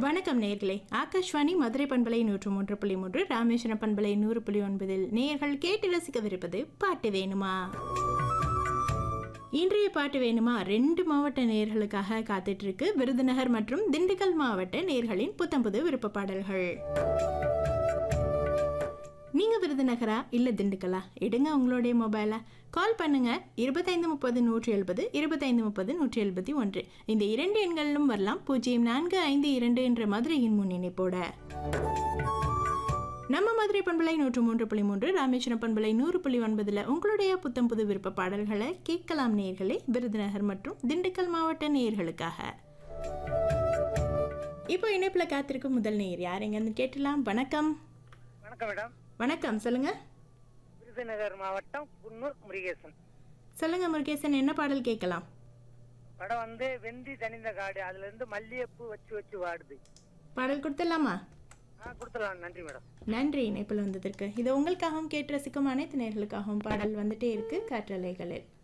வணக்கம் நேர்களே ஆகாஷ்வாணி மதுரை பண்பலை நூற்று மூன்று புள்ளி மூன்று ராமேஸ்வரம் பண்பலை நூறு புள்ளி ஒன்பதில் நேயர்கள் கேட்டு ரசிக்கவிருப்பது பாட்டு வேணுமா இன்றைய பாட்டு வேணுமா ரெண்டு மாவட்ட நேயர்களுக்காக காத்துட்டு இருக்கு விருதுநகர் மற்றும் திண்டுக்கல் மாவட்ட நேயர்களின் புத்தம்புது விருப்ப பாடல்கள் நீங்க விருதுநகரா இல்ல திண்டுக்கலா எடுங்க உங்களுடைய மொபைலை கால் பண்ணுங்க இருபத்தைந்து முப்பது நூற்றி எழுபது இருபத்தைந்து முப்பது நூற்றி எழுபத்தி ஒன்று இந்த இரண்டு எண்களிலும் வரலாம் பூஜ்ஜியம் நான்கு ஐந்து இரண்டு என்ற மதுரையின் முன்னிணைப்போட நம்ம மதுரை பண்பலை நூற்று மூன்று புள்ளி மூன்று ராமேஸ்வரம் பண்பலை நூறு புள்ளி ஒன்பதுல உங்களுடைய புத்தம் புது விருப்ப பாடல்களை கேட்கலாம் நேயர்களே விருதுநகர் மற்றும் திண்டுக்கல் மாவட்ட நேயர்களுக்காக இப்போ இணைப்புல காத்திருக்கும் முதல் நேயர் யார் எங்கன்னு கேட்டலாம் வணக்கம் வணக்கம் மேடம் வணக்கம் சொல்லுங்க விருதுநகர் மாவட்டம் குன்னூர் முருகேசன் சொல்லுங்க முருகேசன் என்ன பாடல் கேட்கலாம் படம் வந்து வெந்தி தனிந்த காடு அதுல இருந்து மல்லிகைப்பூ வச்சு வச்சு வாடுது பாடல் கொடுத்துடலாமா ஆ கொடுத்துடலாம் நன்றி மேடம் நன்றி இணைப்பில் வந்ததற்கு இது உங்களுக்காகவும் கேட்டு ரசிக்கும் அனைத்து நேர்களுக்காகவும் பாடல் வந்துட்டே இருக்கு காற்றலைகளில்